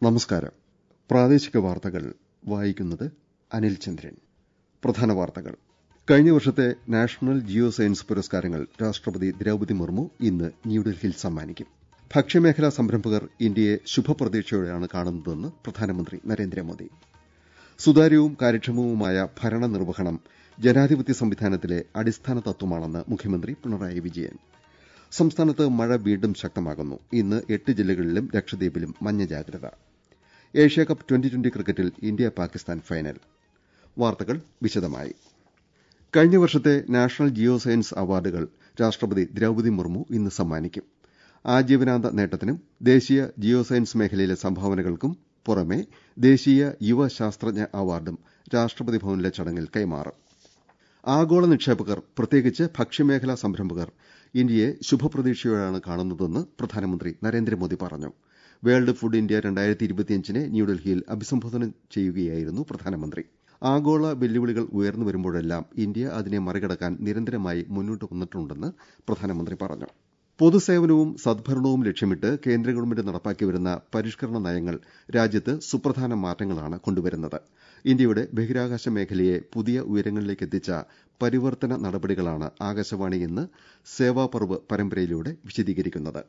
നമസ്കാരം പ്രാദേശിക വാർത്തകൾ വായിക്കുന്നത് അനിൽ ചന്ദ്രൻ പ്രധാന വാർത്തകൾ കഴിഞ്ഞ വർഷത്തെ നാഷണൽ ജിയോ സയൻസ് പുരസ്കാരങ്ങൾ രാഷ്ട്രപതി ദ്രൌപതി മുർമു ഇന്ന് ന്യൂഡൽഹിയിൽ സമ്മാനിക്കും ഭക്ഷ്യമേഖലാ സംരംഭകർ ഇന്ത്യയെ ശുഭപ്രതീക്ഷയോടെയാണ് കാണുന്നതെന്ന് പ്രധാനമന്ത്രി നരേന്ദ്രമോദി സുതാര്യവും കാര്യക്ഷമവുമായ ഭരണനിർവഹണം ജനാധിപത്യ സംവിധാനത്തിലെ അടിസ്ഥാന തത്വമാണെന്ന് മുഖ്യമന്ത്രി പിണറായി വിജയൻ സംസ്ഥാനത്ത് മഴ വീണ്ടും ശക്തമാകുന്നു ഇന്ന് എട്ട് ജില്ലകളിലും ലക്ഷദ്വീപിലും മഞ്ഞ ജാഗ്രത ഏഷ്യാകപ്പ് ട്വന്റി ട്വന്റി ക്രിക്കറ്റിൽ ഇന്ത്യ പാകിസ്ഥാൻ ഫൈനൽ വാർത്തകൾ വിശദമായി കഴിഞ്ഞ വർഷത്തെ നാഷണൽ ജിയോ സയൻസ് അവാർഡുകൾ രാഷ്ട്രപതി ദ്രൌപതി മുർമു ഇന്ന് സമ്മാനിക്കും ആജീവനാന്ത നേട്ടത്തിനും ദേശീയ ജിയോ സയൻസ് മേഖലയിലെ സംഭാവനകൾക്കും പുറമെ ദേശീയ യുവ ശാസ്ത്രജ്ഞ അവാർഡും രാഷ്ട്രപതി ഭവനിലെ ചടങ്ങിൽ കൈമാറും ആഗോള നിക്ഷേപകർ പ്രത്യേകിച്ച് ഭക്ഷ്യമേഖലാ സംരംഭകർ ഇന്ത്യയെ ശുഭപ്രതീക്ഷയോടെയാണ് കാണുന്നതെന്ന് പ്രധാനമന്ത്രി നരേന്ദ്രമോദി പറഞ്ഞു വേൾഡ് ഫുഡ് ഇന്ത്യ രണ്ടായിരത്തി ഇരുപത്തിയഞ്ചിനെ ന്യൂഡൽഹിയിൽ അഭിസംബോധന ചെയ്യുകയായിരുന്നു പ്രധാനമന്ത്രി ആഗോള വെല്ലുവിളികൾ ഉയർന്നു വരുമ്പോഴെല്ലാം ഇന്ത്യ അതിനെ മറികടക്കാൻ നിരന്തരമായി മുന്നോട്ട് വന്നിട്ടുണ്ടെന്ന് പ്രധാനമന്ത്രി പറഞ്ഞു പൊതുസേവനവും സദ്ഭരണവും ലക്ഷ്യമിട്ട് കേന്ദ്ര ഗവൺമെന്റ് നടപ്പാക്കി വരുന്ന പരിഷ്കരണ നയങ്ങൾ രാജ്യത്ത് സുപ്രധാന മാറ്റങ്ങളാണ് കൊണ്ടുവരുന്നത് ഇന്ത്യയുടെ ബഹിരാകാശ മേഖലയെ പുതിയ ഉയരങ്ങളിലേക്ക് എത്തിച്ച പരിവർത്തന നടപടികളാണ് ആകാശവാണി ഇന്ന് സേവാപർവ് പരമ്പരയിലൂടെ വിശദീകരിക്കുന്നത്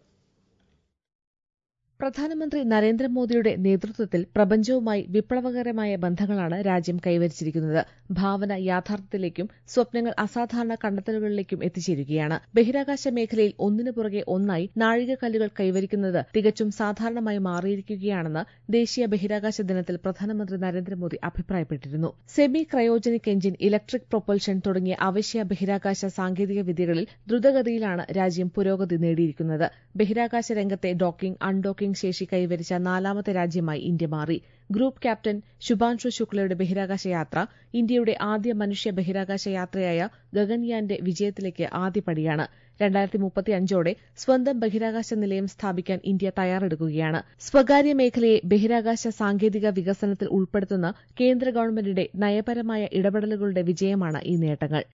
പ്രധാനമന്ത്രി നരേന്ദ്രമോദിയുടെ നേതൃത്വത്തിൽ പ്രപഞ്ചവുമായി വിപ്ലവകരമായ ബന്ധങ്ങളാണ് രാജ്യം കൈവരിച്ചിരിക്കുന്നത് ഭാവന യാഥാർത്ഥ്യത്തിലേക്കും സ്വപ്നങ്ങൾ അസാധാരണ കണ്ടെത്തലുകളിലേക്കും എത്തിച്ചേരുകയാണ് ബഹിരാകാശ മേഖലയിൽ ഒന്നിനു പുറകെ ഒന്നായി നാഴികക്കല്ലുകൾ കൈവരിക്കുന്നത് തികച്ചും സാധാരണമായി മാറിയിരിക്കുകയാണെന്ന് ദേശീയ ബഹിരാകാശ ദിനത്തിൽ പ്രധാനമന്ത്രി നരേന്ദ്രമോദി അഭിപ്രായപ്പെട്ടിരുന്നു semi cryogenic engine electric propulsion തുടങ്ങിയ അവശ്യ ബഹിരാകാശ സാങ്കേതിക വിദ്യകളിൽ ദ്രുതഗതിയിലാണ് രാജ്യം പുരോഗതി നേടിയിരിക്കുന്നത് ബഹിരാകാശ രംഗത്തെ ഡോക്കിംഗ് അൺഡോക്കിംഗ് ശേഷി കൈവരിച്ച നാലാമത്തെ രാജ്യമായി ഇന്ത്യ മാറി ഗ്രൂപ്പ് ക്യാപ്റ്റൻ ശുഭാൻഷു ശുക്ലയുടെ ബഹിരാകാശ യാത്ര ഇന്ത്യയുടെ ആദ്യ മനുഷ്യ ബഹിരാകാശ യാത്രയായ ഗഗൻയാന്റെ വിജയത്തിലേക്ക് ആദ്യപടിയാണ് രണ്ടായിരത്തി മുപ്പത്തിയഞ്ചോടെ സ്വന്തം ബഹിരാകാശ നിലയം സ്ഥാപിക്കാൻ ഇന്ത്യ തയ്യാറെടുക്കുകയാണ് സ്വകാര്യ മേഖലയെ ബഹിരാകാശ സാങ്കേതിക വികസനത്തിൽ ഉൾപ്പെടുത്തുന്ന കേന്ദ്ര ഗവൺമെന്റിന്റെ നയപരമായ ഇടപെടലുകളുടെ വിജയമാണ് ഈ നേട്ടങ്ങൾ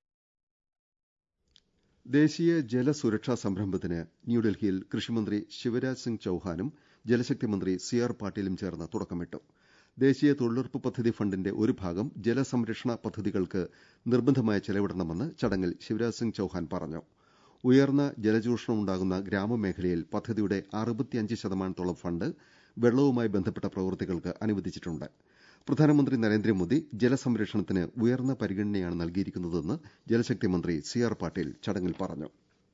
ദേശീയ ജലസുരക്ഷാ സംരംഭത്തിന് ന്യൂഡൽഹിയിൽ കൃഷിമന്ത്രി ശിവരാജ് സിംഗ് ചൌഹാനും ജലശക്തി മന്ത്രി സി ആർ പാട്ടീലും ചേർന്ന് തുടക്കമിട്ടു ദേശീയ തൊഴിലുറപ്പ് പദ്ധതി ഫണ്ടിന്റെ ഒരു ഭാഗം ജലസംരക്ഷണ പദ്ധതികൾക്ക് നിർബന്ധമായ ചെലവിടണമെന്ന് ചടങ്ങിൽ ശിവരാജ് സിംഗ് ചൌഹാൻ പറഞ്ഞു ഉയർന്ന ജലചൂഷണമുണ്ടാകുന്ന ഗ്രാമമേഖലയിൽ പദ്ധതിയുടെ അറുപത്തിയഞ്ച് ശതമാനത്തോളം ഫണ്ട് വെള്ളവുമായി ബന്ധപ്പെട്ട പ്രവൃത്തികൾക്ക് അനുവദിച്ചിട്ടുണ്ട് പ്രധാനമന്ത്രി നരേന്ദ്രമോദി ജലസംരക്ഷണത്തിന് ഉയർന്ന പരിഗണനയാണ് നൽകിയിരിക്കുന്നതെന്ന് ജലശക്തി മന്ത്രി സി ആർ പാട്ടീൽ ചടങ്ങിൽ പറഞ്ഞു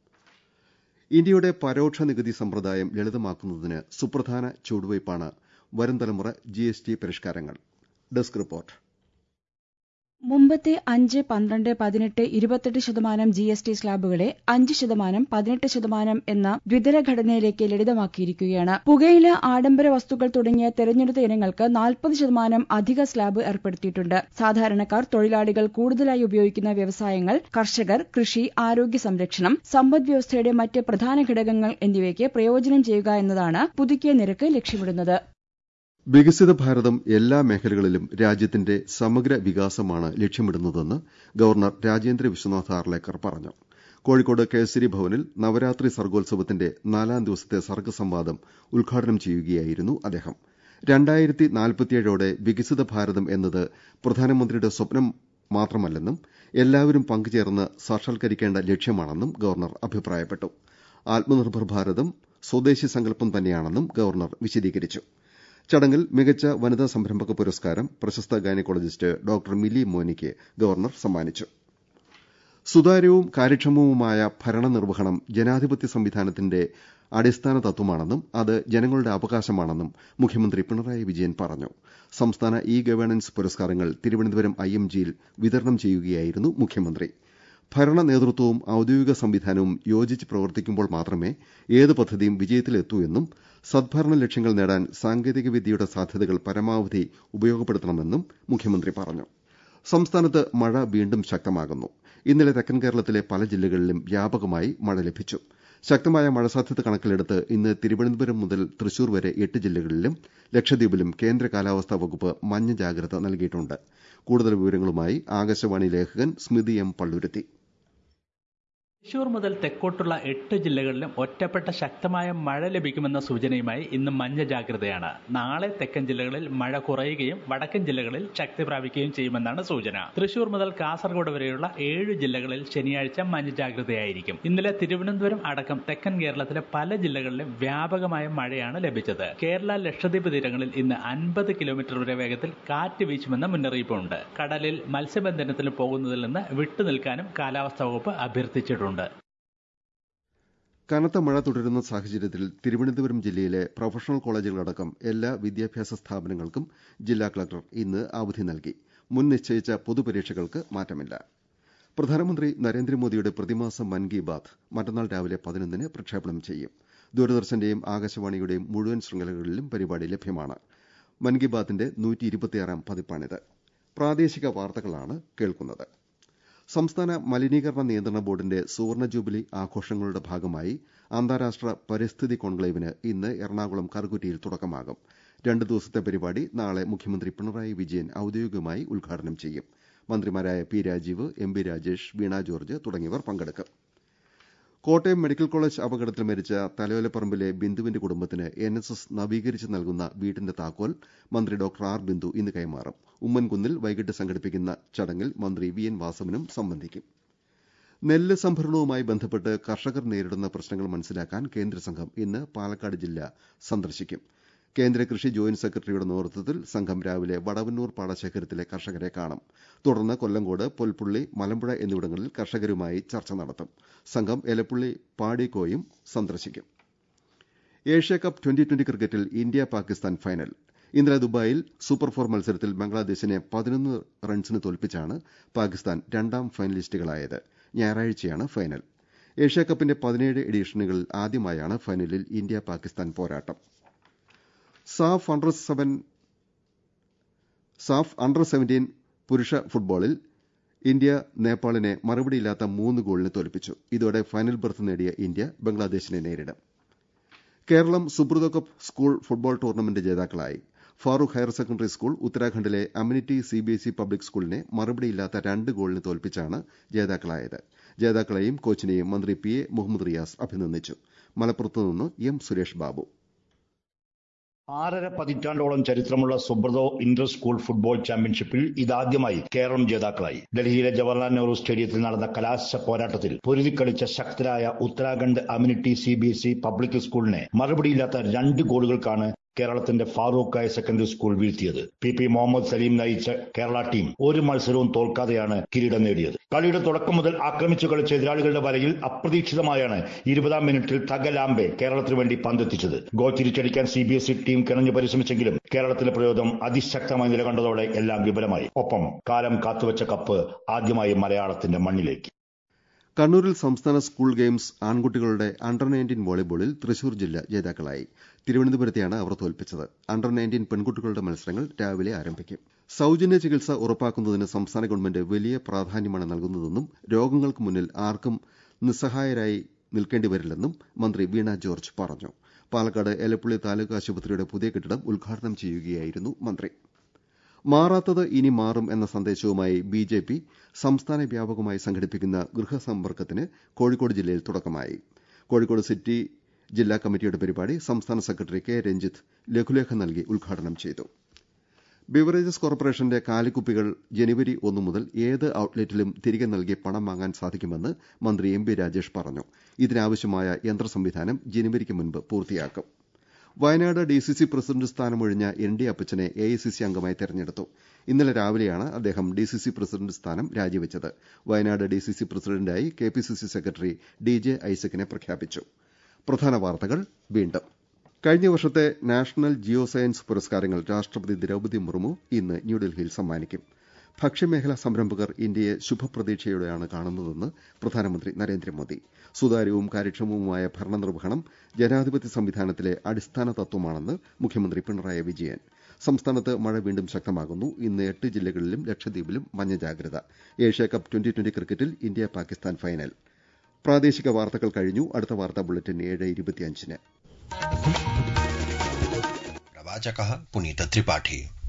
ഇന്ത്യയുടെ പരോക്ഷ നികുതി സമ്പ്രദായം ലളിതമാക്കുന്നതിന് സുപ്രധാന ചുവടുവയ്പാണ് വരും തലമുറ ജിഎസ്ടി പരിഷ്കാരങ്ങൾ ഡെസ്ക് റിപ്പോർട്ട് മുമ്പത്തെ അഞ്ച് പന്ത്രണ്ട് പതിനെട്ട് ഇരുപത്തെട്ട് ശതമാനം ജി എസ് ടി സ്ലാബുകളെ അഞ്ച് ശതമാനം പതിനെട്ട് ശതമാനം എന്ന ദ്വിതര ഘടനയിലേക്ക് ലളിതമാക്കിയിരിക്കുകയാണ് പുകയില ആഡംബര വസ്തുക്കൾ തുടങ്ങിയ തെരഞ്ഞെടുത്ത ഇനങ്ങൾക്ക് നാൽപ്പത് ശതമാനം അധിക സ്ലാബ് ഏർപ്പെടുത്തിയിട്ടുണ്ട് സാധാരണക്കാർ തൊഴിലാളികൾ കൂടുതലായി ഉപയോഗിക്കുന്ന വ്യവസായങ്ങൾ കർഷകർ കൃഷി ആരോഗ്യ സംരക്ഷണം സമ്പദ് വ്യവസ്ഥയുടെ മറ്റ് പ്രധാന ഘടകങ്ങൾ എന്നിവയ്ക്ക് പ്രയോജനം ചെയ്യുക എന്നതാണ് പുതുക്കിയ നിരക്ക് ലക്ഷ്യമിടുന്നത് വികസിത ഭാരതം എല്ലാ മേഖലകളിലും രാജ്യത്തിന്റെ സമഗ്ര വികാസമാണ് ലക്ഷ്യമിടുന്നതെന്ന് ഗവർണർ രാജേന്ദ്ര വിശ്വനാഥ് ആർലേക്കർ പറഞ്ഞു കോഴിക്കോട് കേസരി ഭവനിൽ നവരാത്രി സർഗോത്സവത്തിന്റെ നാലാം ദിവസത്തെ സർഗസംവാദം ഉദ്ഘാടനം ചെയ്യുകയായിരുന്നു അദ്ദേഹം രണ്ടായിരത്തി നാൽപ്പത്തിയേഴോടെ വികസിത ഭാരതം എന്നത് പ്രധാനമന്ത്രിയുടെ സ്വപ്നം മാത്രമല്ലെന്നും എല്ലാവരും പങ്കുചേർന്ന് സാക്ഷാത്കരിക്കേണ്ട ലക്ഷ്യമാണെന്നും ഗവർണർ അഭിപ്രായപ്പെട്ടു ആത്മനിർഭർ ഭാരതം സ്വദേശി സങ്കല്പം തന്നെയാണെന്നും ഗവർണർ വിശദീകരിച്ചു ചടങ്ങിൽ മികച്ച വനിതാ സംരംഭക പുരസ്കാരം പ്രശസ്ത ഗൈനക്കോളജിസ്റ്റ് ഡോക്ടർ മിലി മോനിക്ക് ഗവർണർ സമ്മാനിച്ചു സുതാര്യവും കാര്യക്ഷമവുമായ ഭരണനിർവഹണം ജനാധിപത്യ സംവിധാനത്തിന്റെ അടിസ്ഥാന തത്വമാണെന്നും അത് ജനങ്ങളുടെ അവകാശമാണെന്നും മുഖ്യമന്ത്രി പിണറായി വിജയൻ പറഞ്ഞു സംസ്ഥാന ഇ ഗവേണൻസ് പുരസ്കാരങ്ങൾ തിരുവനന്തപുരം ഐ എം ജിയിൽ വിതരണം ചെയ്യുകയായിരുന്നു മുഖ്യമന്ത്രി ഭരണ നേതൃത്വവും ഔദ്യോഗിക സംവിധാനവും യോജിച്ച് പ്രവർത്തിക്കുമ്പോൾ മാത്രമേ ഏത് പദ്ധതിയും വിജയത്തിലെത്തൂ എന്നും സദ്ഭരണ ലക്ഷ്യങ്ങൾ നേടാൻ സാങ്കേതിക വിദ്യയുടെ സാധ്യതകൾ പരമാവധി ഉപയോഗപ്പെടുത്തണമെന്നും മുഖ്യമന്ത്രി പറഞ്ഞു സംസ്ഥാനത്ത് മഴ വീണ്ടും ശക്തമാകുന്നു ഇന്നലെ തെക്കൻ കേരളത്തിലെ പല ജില്ലകളിലും വ്യാപകമായി മഴ ലഭിച്ചു ശക്തമായ മഴ സാധ്യത കണക്കിലെടുത്ത് ഇന്ന് തിരുവനന്തപുരം മുതൽ തൃശൂർ വരെ എട്ട് ജില്ലകളിലും ലക്ഷദ്വീപിലും കേന്ദ്ര കാലാവസ്ഥാ വകുപ്പ് മഞ്ഞ ജാഗ്രത നൽകിയിട്ടുണ്ട് കൂടുതൽ വിവരങ്ങളുമായി ആകാശവാണി ലേഖകൻ സ്മിതി എം പള്ളുരുത്തി തൃശൂർ മുതൽ തെക്കോട്ടുള്ള എട്ട് ജില്ലകളിലും ഒറ്റപ്പെട്ട ശക്തമായ മഴ ലഭിക്കുമെന്ന സൂചനയുമായി ഇന്ന് മഞ്ഞ ജാഗ്രതയാണ് നാളെ തെക്കൻ ജില്ലകളിൽ മഴ കുറയുകയും വടക്കൻ ജില്ലകളിൽ ശക്തി പ്രാപിക്കുകയും ചെയ്യുമെന്നാണ് സൂചന തൃശൂർ മുതൽ കാസർഗോഡ് വരെയുള്ള ഏഴ് ജില്ലകളിൽ ശനിയാഴ്ച മഞ്ഞ ജാഗ്രതയായിരിക്കും ഇന്നലെ തിരുവനന്തപുരം അടക്കം തെക്കൻ കേരളത്തിലെ പല ജില്ലകളിലും വ്യാപകമായ മഴയാണ് ലഭിച്ചത് കേരള ലക്ഷദ്വീപ് തീരങ്ങളിൽ ഇന്ന് അൻപത് കിലോമീറ്റർ വരെ വേഗത്തിൽ കാറ്റ് വീശുമെന്ന മുന്നറിയിപ്പുണ്ട് കടലിൽ മത്സ്യബന്ധനത്തിന് പോകുന്നതിൽ നിന്ന് വിട്ടുനിൽക്കാനും കാലാവസ്ഥാ വകുപ്പ് അഭ്യർത്ഥിച്ചിട്ടുണ്ട് കനത്ത മഴ തുടരുന്ന സാഹചര്യത്തിൽ തിരുവനന്തപുരം ജില്ലയിലെ പ്രൊഫഷണൽ കോളേജുകളടക്കം എല്ലാ വിദ്യാഭ്യാസ സ്ഥാപനങ്ങൾക്കും ജില്ലാ കളക്ടർ ഇന്ന് അവധി നൽകി മുൻ നിശ്ചയിച്ച പൊതുപരീക്ഷകൾക്ക് മാറ്റമില്ല പ്രധാനമന്ത്രി നരേന്ദ്രമോദിയുടെ പ്രതിമാസ മൻ കി ബാത് മറ്റന്നാൾ രാവിലെ പതിനൊന്നിന് പ്രക്ഷേപണം ചെയ്യും ദൂരദർശന്റെയും ആകാശവാണിയുടെയും മുഴുവൻ ശൃംഖലകളിലും പരിപാടി ലഭ്യമാണ് മൻ കി ബാത്തിന്റെ പതിപ്പാണിത് പ്രാദേശിക വാർത്തകളാണ് കേൾക്കുന്നത് സംസ്ഥാന മലിനീകരണ നിയന്ത്രണ ബോർഡിന്റെ സുവർണ ജൂബിലി ആഘോഷങ്ങളുടെ ഭാഗമായി അന്താരാഷ്ട്ര പരിസ്ഥിതി കോൺക്ലേവിന് ഇന്ന് എറണാകുളം കറുകുറ്റിയിൽ തുടക്കമാകും രണ്ട് ദിവസത്തെ പരിപാടി നാളെ മുഖ്യമന്ത്രി പിണറായി വിജയൻ ഔദ്യോഗികമായി ഉദ്ഘാടനം ചെയ്യും മന്ത്രിമാരായ P Rajeev M B Rajesh Veena George തുടങ്ങിയവർ പങ്കെടുക്കും കോട്ടയം മെഡിക്കൽ കോളേജ് അപകടത്തിൽ മരിച്ച തലയോലപ്പറമ്പിലെ ബിന്ദുവിന്റെ കുടുംബത്തിന് എൻ എസ് എസ് നവീകരിച്ച് നൽകുന്ന വീടിന്റെ താക്കോൽ മന്ത്രി ഡോക്ടർ ആർ ബിന്ദു ഇന്ന് കൈമാറും ഉമ്മൻകുന്നിൽ വൈകിട്ട് സംഘടിപ്പിക്കുന്ന ചടങ്ങിൽ മന്ത്രി വി എൻ വാസവനും സംബന്ധിക്കും നെല്ല് സംഭരണവുമായി ബന്ധപ്പെട്ട് കർഷകർ നേരിടുന്ന പ്രശ്നങ്ങൾ മനസ്സിലാക്കാൻ കേന്ദ്ര സംഘം ഇന്ന് പാലക്കാട് ജില്ല സന്ദർശിക്കും കേന്ദ്ര കൃഷി ജോയിന്റ് സെക്രട്ടറിയുടെ നേതൃത്വത്തിൽ സംഘം രാവിലെ വടവന്നൂർ പാടശേഖരത്തിലെ കർഷകരെ കാണും തുടർന്ന് കൊല്ലങ്കോട് പൊൽപ്പുള്ളി മലമ്പുഴ എന്നിവിടങ്ങളിൽ കർഷകരുമായി ചർച്ച നടത്തും സംഘം എലപ്പുള്ളി പാടിക്കോയും സന്ദർശിക്കും ഏഷ്യ കപ്പ് ട്വന്റി ട്വന്റി ക്രിക്കറ്റിൽ ഇന്ത്യ പാകിസ്ഥാൻ ഫൈനൽ ഇന്നലെ ദുബായിൽ സൂപ്പർ ഫോർ മത്സരത്തിൽ ബംഗ്ലാദേശിനെ പതിനൊന്ന് റൺസിന് തോൽപ്പിച്ചാണ് പാകിസ്ഥാൻ രണ്ടാം ഫൈനലിസ്റ്റുകളായത് ഞായറാഴ്ചയാണ് ഫൈനൽ ഏഷ്യ കപ്പിന്റെ പതിനേഴ് എഡിഷനുകളിൽ ആദ്യമായാണ് ഫൈനലിൽ ഇന്ത്യ പാകിസ്ഥാൻ പോരാട്ടം SAFF under seven SAFF under seventeen പുരുഷ ഫുട്ബോളിൽ ഇന്ത്യ നേപ്പാളിനെ മറുപടിയില്ലാത്ത മൂന്ന് ഗോളിന് തോൽപ്പിച്ചു ഇതോടെ ഫൈനൽ ബർത്ത് നേടിയ ഇന്ത്യ ബംഗ്ലാദേശിനെ നേരിടും Keralam Subrata cup school football tournament ജേതാക്കളായി ഫാറൂഖ് ഹയർ സെക്കൻഡറി സ്കൂൾ ഉത്തരാഖണ്ഡിലെ അമ്യൂണിറ്റി സിബിഎസ്ഇ പബ്ലിക് സ്കൂളിനെ മറുപടിയില്ലാത്ത രണ്ട് ഗോളിന് തോൽപ്പിച്ചാണ് ജേതാക്കളായത് ജേതാക്കളെയും കോച്ചിനെയും മന്ത്രി പി എ മുഹമ്മദ് റിയാസ് അഭിനന്ദിച്ചു മലപ്പുറത്തുനിന്ന് എം സുരേഷ് ബാബു ആറര പതിറ്റാണ്ടോളം ചരിത്രമുള്ള സുബ്രതോ ഇന്റർ സ്കൂൾ ഫുട്ബോൾ ചാമ്പ്യൻഷിപ്പിൽ ഇതാദ്യമായി കേരളം ജേതാക്കളായി ഡൽഹിയിലെ ജവഹർലാൽ നെഹ്റു സ്റ്റേഡിയത്തിൽ നടന്ന കലാശ പോരാട്ടത്തിൽ പൊരുതിക്കളിച്ച ശക്തരായ ഉത്തരാഖണ്ഡ് അമ്യൂണിറ്റി C B S E public സ്കൂളിനെ മറുപടിയില്ലാത്ത രണ്ട് ഗോളുകൾക്കാണ് കേരളത്തിന്റെ ഫാറൂഖ് ഹയർ സെക്കൻഡറി സ്കൂൾ വീഴ്ത്തിയത് പി പി മുഹമ്മദ് സലീം നയിച്ച കേരള ടീം ഒരു മത്സരവും തോൽക്കാതെയാണ് കിരീടം നേടിയത് കളിയുടെ തുടക്കം മുതൽ ആക്രമിച്ചു കളിച്ച എതിരാളികളുടെ വലയിൽ അപ്രതീക്ഷിതമായാണ് ഇരുപതാം മിനിറ്റിൽ തഗലാംബെ കേരളത്തിന് വേണ്ടി പന്തെത്തിച്ചത് ഗോൾ തിരിച്ചടിക്കാൻ C B S E team കിണഞ്ഞു പരിശ്രമിച്ചെങ്കിലും കേരളത്തിലെ പ്രയോഗം അതിശക്തമായി നിലകണ്ടതോടെ എല്ലാം വിപുലമായി ഒപ്പം കാലം കാത്തുവച്ച കപ്പ് ആദ്യമായി മലയാളത്തിന്റെ മണ്ണിലേക്ക് കണ്ണൂരിൽ സംസ്ഥാന സ്കൂൾ ഗെയിംസ് ആൺകുട്ടികളുടെ അണ്ടർ നയൻറ്റീൻ വോളിബോളിൽ തൃശൂർ ജില്ല ജേതാക്കളായി തിരുവനന്തപുരത്തെയാണ് അവർ തോൽപ്പിച്ചത് അണ്ടർ നയൻറ്റീൻ പെൺകുട്ടികളുടെ മത്സരങ്ങൾ രാവിലെ ആരംഭിക്കും സൌജന്യ ചികിത്സ ഉറപ്പാക്കുന്നതിന് സംസ്ഥാന ഗവൺമെന്റ് വലിയ പ്രാധാന്യമാണ് നൽകുന്നതെന്നും രോഗങ്ങൾക്ക് മുന്നിൽ ആർക്കും നിസ്സഹായരായി നിൽക്കേണ്ടി വരില്ലെന്നും മന്ത്രി വീണ ജോർജ് പറഞ്ഞു പാലക്കാട് എലപ്പുള്ളി താലൂക്ക് ആശുപത്രിയുടെ പുതിയ കെട്ടിടം ഉദ്ഘാടനം ചെയ്യുകയായിരുന്നു മന്ത്രി മാറാത്തത് ഇനി മാറും എന്ന സന്ദേശവുമായി ബി ജെ പി സംസ്ഥാന വ്യാപകമായി സംഘടിപ്പിക്കുന്ന ഗൃഹസമ്പർക്കത്തിന് കോഴിക്കോട് ജില്ലയിൽ തുടക്കമായി കോഴിക്കോട് സിറ്റി ജില്ലാ കമ്മിറ്റിയുടെ പരിപാടി സംസ്ഥാന സെക്രട്ടറി കെ രഞ്ജിത്ത് ലഘുലേഖ നൽകി ഉദ്ഘാടനം ചെയ്തു ബിവറേജസ് കോർപ്പറേഷന്റെ കാലിക്കുപ്പികൾ ജനുവരി ഒന്നു മുതൽ ഏത് ഔട്ട്ലെറ്റിലും തിരികെ നൽകി പണം വാങ്ങാൻ സാധിക്കുമെന്ന് മന്ത്രി എം ബി രാജേഷ് പറഞ്ഞു ഇതിനാവശ്യമായ യന്ത്ര സംവിധാനം ജനുവരിക്ക് മുൻപ് പൂർത്തിയാക്കും വയനാട് ഡിസിസി പ്രസിഡന്റ് സ്ഥാനമൊഴിഞ്ഞ എൻ ഡി അപ്പച്ചനെ എഐസിസി അംഗമായി തെരഞ്ഞെടുത്തു ഇന്നലെ രാവിലെയാണ് അദ്ദേഹം ഡിസിസി പ്രസിഡന്റ് സ്ഥാനം രാജിവെച്ചത് വയനാട് ഡിസിസി പ്രസിഡന്റായി കെപിസിസി സെക്രട്ടറി ഡി ജെ ഐസക്കിനെ പ്രഖ്യാപിച്ചു പ്രധാന വാർത്തകൾ വീണ്ടും കഴിഞ്ഞ വർഷത്തെ നാഷണൽ ജിയോ സയൻസ് പുരസ്കാരങ്ങൾ രാഷ്ട്രപതി ദ്രൌപതി മുർമു ഇന്ന് ന്യൂഡൽഹിയിൽ സമ്മാനിക്കും ഭക്ഷ്യമേഖലാ സംരംഭകർ ഇന്ത്യയെ ശുഭപ്രതീക്ഷയോടെയാണ് കാണുന്നതെന്ന് പ്രധാനമന്ത്രി നരേന്ദ്രമോദി സുതാര്യവും കാര്യക്ഷമവുമായ ഭരണനിർവഹണം ജനാധിപത്യ സംവിധാനത്തിലെ അടിസ്ഥാന തത്വമാണെന്ന് മുഖ്യമന്ത്രി പിണറായി വിജയൻ സംസ്ഥാനത്ത് മഴ വീണ്ടും ശക്തമാകുന്നു ഇന്ന് എട്ട് ജില്ലകളിലും ലക്ഷദ്വീപിലും മഞ്ഞ ജാഗ്രത ഏഷ്യ കപ്പ് ട്വന്റി ട്വന്റി ക്രിക്കറ്റിൽ ഇന്ത്യ പാകിസ്ഥാൻ ഫൈനൽ പ്രാദേശിക വാർത്തകൾ കഴിഞ്ഞു അടുത്ത വാർത്താ ബുള്ളറ്റിൻ ഏഴ് ഇരുപത്തിയഞ്ചിന് प्रवाचकः पुनीत त्रिपाठी